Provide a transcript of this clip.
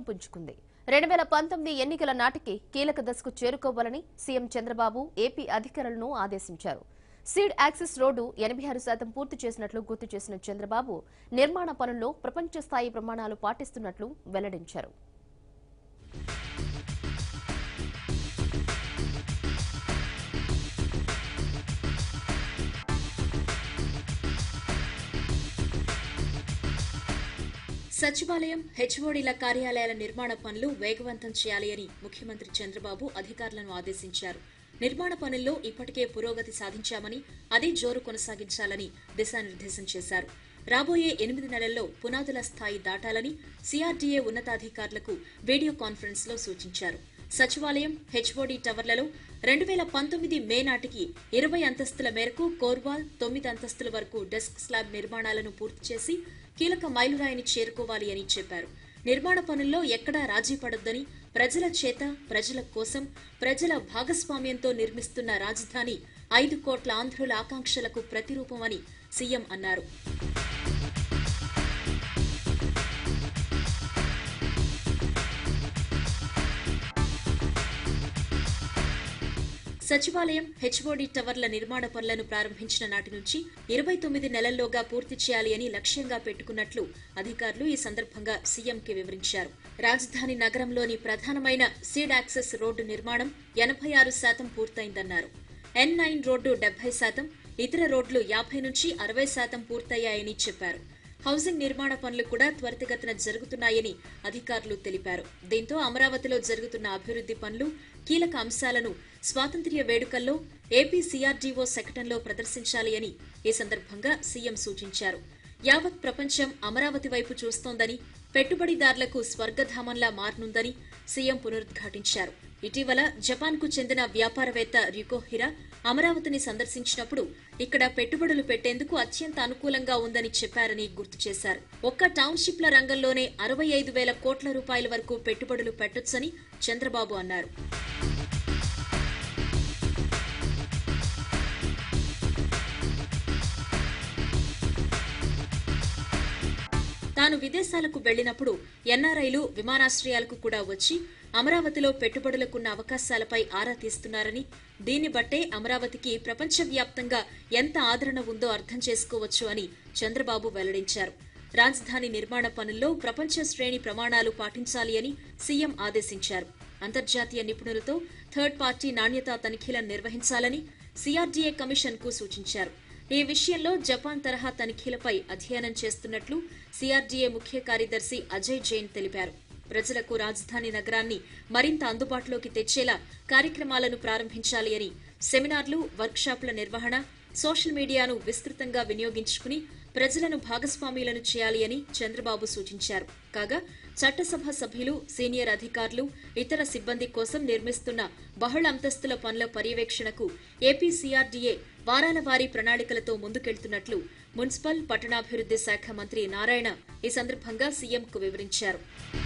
పుంజుకుంది రెండు వేల పంతొమ్మిది ఎన్నికల నాటికి కీలక దశకు చేరుకోవాలని సీఎం చంద్రబాబు ఏపీ అధికారులను ఆదేశించారు సీడ్ యాక్సిస్ రోడ్డు ఎనభై ఆరు శాతం పూర్తి చేసినట్లు గుర్తు చేసిన చంద్రబాబు నిర్మాణ పనుల్లో ప్రపంచ స్థాయి ప్రమాణాలు పాటిస్తున్నట్లు వెల్లడించారు సచివాలయం హెచ్ఓడీల కార్యాలయాల నిర్మాణ పనులు వేగవంతం చేయాలి అని ముఖ్యమంత్రి చంద్రబాబు అధికారులను ఆదేశించారు నిర్మాణ పనుల్లో ఇప్పటికే పురోగతి సాధించామని అదే జోరు కొనసాగించాలని దిశానిర్దేశం చేశారు రాబోయే ఎనిమిది నెలల్లో పునాదుల స్థాయి దాటాలని సిఆర్డీఏ ఉన్నతాధికారులకు వీడియో కాన్ఫరెన్స్ లో సూచించారు సచివాలయం హెచ్ఓడి టవర్లలో రెండు వేల పంతొమ్మిది మే నాటికి ఇరవై అంతస్తుల మేరకు కోర్వాల్ తొమ్మిది అంతస్తుల వరకు డెస్క్ స్లాబ్ నిర్మాణాలను పూర్తి చేసి కీలక మైలురాయిని చేరుకోవాలి అని చెప్పారు నిర్మాణ పనుల్లో ఎక్కడా రాజీ పడొద్దని ప్రజల చేత ప్రజల కోసం ప్రజల భాగస్వామ్యంతో నిర్మిస్తున్న రాజధాని ఐదు కోట్ల ఆంధ్రుల ఆకాంక్షలకు ప్రతిరూపమని సీఎం అన్నారు సచివాలయం హెచ్ఓడి టవర్ల నిర్మాణ పనులను ప్రారంభించిన నాటి నుంచి ఇరవై తొమ్మిది నెలల్లోగా పూర్తి చేయాలి అని లక్ష్యంగా పెట్టుకున్నట్లు అధికారులు ఈ సందర్భంగా సీఎంకి వివరించారు రాజధాని నగరంలోని ప్రధానమైన సీడ్ యాక్సెస్ రోడ్డు నిర్మాణం ఎనభై ఆరు శాతం పూర్తయిందన్నారు ఎన్ నైన్ రోడ్డు డెబ్బై శాతం ఇతర రోడ్లు యాభై నుంచి అరవై శాతం పూర్తయ్యాయని చెప్పారు హౌసింగ్ నిర్మాణ పనులు కూడా త్వరితగతిన జరుగుతున్నాయని అధికారులు తెలిపారు దీంతో అమరావతిలో జరుగుతున్న అభివృద్ది పనులు కీలక అంశాలను స్వాతంత్ర్య వేడుకల్లో ఏపీ సీఆర్డీఓ శకటంలో ప్రదర్శించాలి అని ఈ సందర్భంగా సీఎం సూచించారు యావత్ ప్రపంచం అమరావతి వైపు చూస్తోందని పెట్టుబడిదారులకు స్వర్గధామంలా మారనుందని సీఎం పునరుద్ఘాటించారు ఇటీవల జపాన్కు చెందిన వ్యాపారవేత్త రికో హిరా అమరావతిని సందర్శించినప్పుడు ఇక్కడ పెట్టుబడులు పెట్టేందుకు అత్యంత అనుకూలంగా ఉందని చెప్పారని గుర్తు చేశారు ఒక్క టౌన్షిప్ల రంగంలోనే అరవై ఐదు వేల కోట్ల రూపాయల వరకు పెట్టుబడులు పెట్టొచ్చని చంద్రబాబు అన్నారు తాను విదేశాలకు వెళ్లినప్పుడు ఎన్ఆర్ఐలు విమానాశ్రయాలకు కూడా వచ్చి అమరావతిలో పెట్టుబడులకున్న అవకాశాలపై ఆరా తీస్తున్నారని దీన్ని బట్టే అమరావతికి ప్రపంచవ్యాప్తంగా ఎంత ఆదరణ ఉందో అర్థం చేసుకోవచ్చు అని చంద్రబాబు వెల్లడించారు రాజధాని నిర్మాణ పనుల్లో ప్రపంచ శ్రేణి ప్రమాణాలు పాటించాలి అని సీఎం ఆదేశించారు అంతర్జాతీయ నిపుణులతో థర్డ్ పార్టీ నాణ్యతా తనిఖీలను నిర్వహించాలని సిఆర్డీఏ కమిషన్ కు సూచించారు ఈ విషయంలో జపాన్ తరహా తనిఖీలపై అధ్యయనం చేస్తున్నట్లు సిఆర్డీఏ ముఖ్య కార్యదర్శి అజయ్ జైన్ తెలిపారు ప్రజలకు రాజధాని నగరాన్ని మరింత అందుబాటులోకి తెచ్చేలా కార్యక్రమాలను ప్రారంభించాలి అని సెమినార్లు వర్క్షాప్ల నిర్వహణ సోషల్ మీడియాను విస్తృతంగా వినియోగించుకుని ప్రజలను భాగస్వామ్యులను చేయాలి అని చంద్రబాబు సూచించారు కాగా చట్టసభ సభ్యులు సీనియర్ అధికారులు ఇతర సిబ్బంది కోసం నిర్మిస్తున్న బహుళ అంతస్తుల పనుల పర్యవేక్షణకు ఏపీ సీఆర్డీఏ వారాల వారీ ప్రణాళికలతో ముందుకెళ్తున్నట్లు మున్సిపల్ పట్టణాభివృద్ది శాఖ మంత్రి నారాయణ ఈ సందర్భంగా సీఎంకు వివరించారు